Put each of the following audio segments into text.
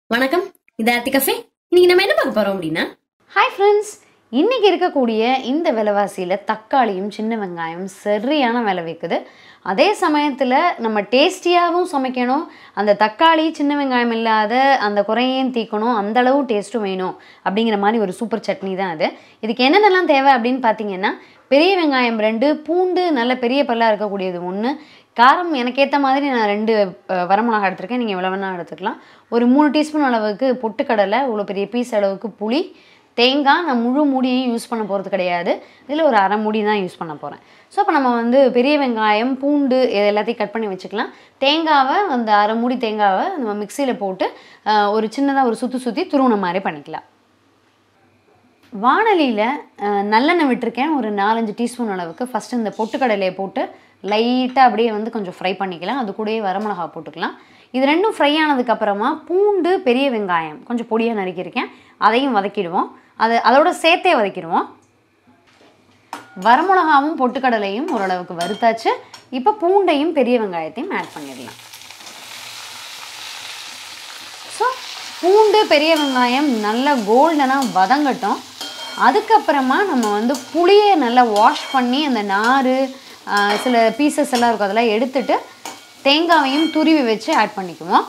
வணக்கம் இது ஆர்த்தி கஃபே இன்னைக்கு நம்ம என்ன பார்க்க போறோம் அப்படின்னா ஹாய் ஃப்ரெண்ட்ஸ் இன்னைக்கு இருக்கக்கூடிய இந்த விலைவாசியில் தக்காளியும் சின்ன வெங்காயம் சரியான விலை விற்குது அதே சமயத்தில் நம்ம டேஸ்டியாகவும் சமைக்கணும் அந்த தக்காளி சின்ன வெங்காயம் இல்லாத அந்த குறையையும் தீக்கணும் அந்த அளவு டேஸ்ட்டும் வேணும் அப்படிங்கிற மாதிரி ஒரு சூப்பர் சட்னி தான் அது இதுக்கு என்னென்னலாம் தேவை அப்படின்னு பார்த்தீங்கன்னா பெரிய வெங்காயம் ரெண்டு பூண்டு நல்ல பெரிய பல்லாக இருக்கக்கூடியது ஒன்று காரம் எனக்கு ஏற்ற மாதிரி நான் ரெண்டு அஹ், வரமிளகா எடுத்திருக்கேன் நீங்கள் எவ்வளோ வேணால் எடுத்துக்கலாம் ஒரு மூணு டீஸ்பூன் அளவுக்கு பொட்டுக்கடலை இவ்வளோ பெரிய பீஸ் அளவுக்கு புளி தேங்காய் நான் முழு மூடியையும் யூஸ் பண்ண போகிறது கிடையாது இதில் ஒரு அரை மூடி தான் யூஸ் பண்ண போகிறேன் ஸோ அப்போ நம்ம வந்து பெரிய வெங்காயம் பூண்டு இது எல்லாத்தையும் கட் பண்ணி வச்சுக்கலாம் தேங்காவை அந்த அரை மூடி தேங்காவை நம்ம மிக்சியில் போட்டு அஹ், ஒரு சின்னதாக ஒரு சுற்றி சுற்றி துருவன மாதிரி பண்ணிக்கலாம் வானலியில் நல்லெண்ணெய் விட்டிருக்கேன் ஒரு நாலஞ்சு டீஸ்பூன் அளவுக்கு ஃபஸ்ட்டு இந்த பொட்டுக்கடலையை போட்டு லைட்டாக அப்படியே வந்து கொஞ்சம் ஃப்ரை பண்ணிக்கலாம் அது கூடயே வரமிளகா போட்டுக்கலாம் இது ரெண்டும் ஃப்ரை ஆனதுக்கப்புறமா பூண்டு பெரிய வெங்காயம் கொஞ்சம் பொடியாக நறுக்கியிருக்கேன் அதையும் வதக்கிடுவோம் அது அதோட சேர்த்தே வதக்கிடுவோம் வரமிளகாவும் பொட்டுக்கடலையும் ஓரளவுக்கு வறுத்தாச்சு இப்போ பூண்டையும் பெரிய வெங்காயத்தையும் ஆட் பண்ணிடலாம் ஸோ பூண்டு பெரிய வெங்காயம் நல்லா கோல்டனாக வதங்கட்டும் அதுக்கப்புறமா நம்ம வந்து புளியை நல்லா வாஷ் பண்ணி அந்த நார் சில பீசஸ் எல்லாம் இருக்கும் அதெல்லாம் எடுத்துட்டு தேங்காவையும் துருவி வச்சு ஆட் பண்ணிக்குவோம்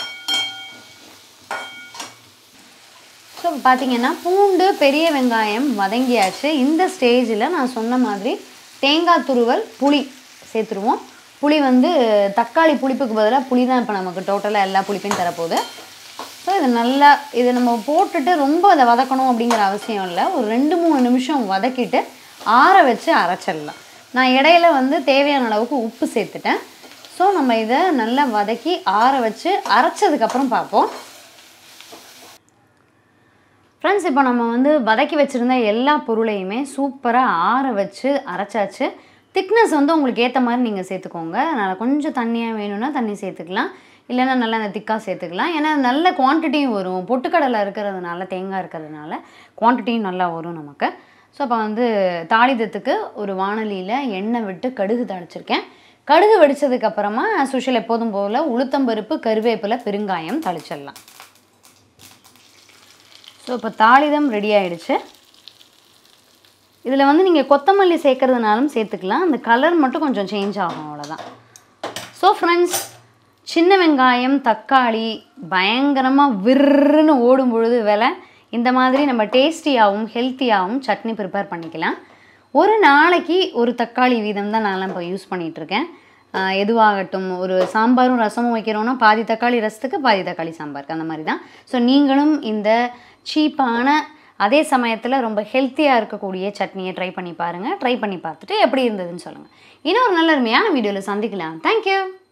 ஸோ பார்த்தீங்கன்னா பூண்டு பெரிய வெங்காயம் வதங்கியாச்சு இந்த ஸ்டேஜில் நான் சொன்ன மாதிரி தேங்காய் துருவல் புளி சேர்த்துருவோம் புளி வந்து தக்காளி புளிப்புக்கு பதிலாக புளி தான் இப்போ நமக்கு டோட்டலாக எல்லா புளிப்பையும் தரப்போகுது ஸோ இது நல்லா இதை நம்ம போட்டுட்டு ரொம்ப அதை வதக்கணும் அப்படிங்கிற அவசியம் இல்லை ஒரு ரெண்டு மூணு நிமிஷம் வதக்கிட்டு ஆற வச்சு அரைச்சிடலாம் நான் இடையில வந்து தேவையான அளவுக்கு உப்பு சேர்த்துட்டேன் ஸோ நம்ம இதை நல்லா வதக்கி ஆற வச்சு அரைச்சதுக்கப்புறம் பார்ப்போம் ஃப்ரெண்ட்ஸ் இப்போ நம்ம வந்து வதக்கி வச்சுருந்த எல்லா பொருளையுமே சூப்பராக ஆற வச்சு அரைச்சாச்சு திக்னஸ் வந்து உங்களுக்கு ஏற்ற மாதிரி நீங்கள் சேர்த்துக்கோங்க அதனால் கொஞ்சம் தண்ணியாக வேணும்னா தண்ணி சேர்த்துக்கலாம் இல்லைன்னா நல்லா அந்த திக்காக சேர்த்துக்கலாம் ஏன்னா நல்ல குவான்டிட்டியும் வரும் பொட்டுக்கடலை இருக்கிறதுனால தேங்காய் இருக்கிறதுனால குவான்டிட்டியும் நல்லா வரும் நமக்கு ஸோ அப்போ வந்து தாளிதத்துக்கு ஒரு வானலியில் எண்ணெய் விட்டு கடுகு தாளிச்சிருக்கேன் கடுகு வெடிச்சதுக்கு அப்புறமா சுஷல் எப்போதும் போல் உளுத்தம்பருப்பு கருவேப்பிலை பெருங்காயம் தாளிச்சிடலாம் ஸோ இப்போ தாளிதம் ரெடி ஆயிடுச்சு இதில் வந்து நீங்கள் கொத்தமல்லி சேர்க்கறதுனாலும் சேர்த்துக்கலாம் அந்த கலர் மட்டும் கொஞ்சம் சேஞ்ச் ஆகும் அவ்வளோதான் ஸோ ஃப்ரெண்ட்ஸ் சின்ன வெங்காயம் தக்காளி பயங்கரமாக விர்ருன்னு ஓடும் பொழுது விலை இந்த மாதிரி நம்ம டேஸ்டியாகவும் ஹெல்த்தியாகவும் சட்னி ப்ரிப்பேர் பண்ணிக்கலாம் ஒரு நாளைக்கு ஒரு தக்காளி வீதம் தான் நான்லாம் இப்போ யூஸ் பண்ணிகிட்ருக்கேன் எதுவாகட்டும் ஒரு சாம்பாரும் ரசமும் வைக்கிறோன்னா பாதி தக்காளி ரசத்துக்கு பாதி தக்காளி சாம்பாருக்கு அந்த மாதிரி தான் ஸோ நீங்களும் இந்த சீப்பான அதே சமயத்தில் ரொம்ப ஹெல்த்தியாக இருக்கக்கூடிய சட்னியை ட்ரை பண்ணி பாருங்கள் ட்ரை பண்ணி பார்த்துட்டு எப்படி இருந்ததுன்னு சொல்லுங்கள் இன்னும் ஒரு நல்ல அருமையான வீடியோவில் சந்திக்கலாம் தேங்க்யூ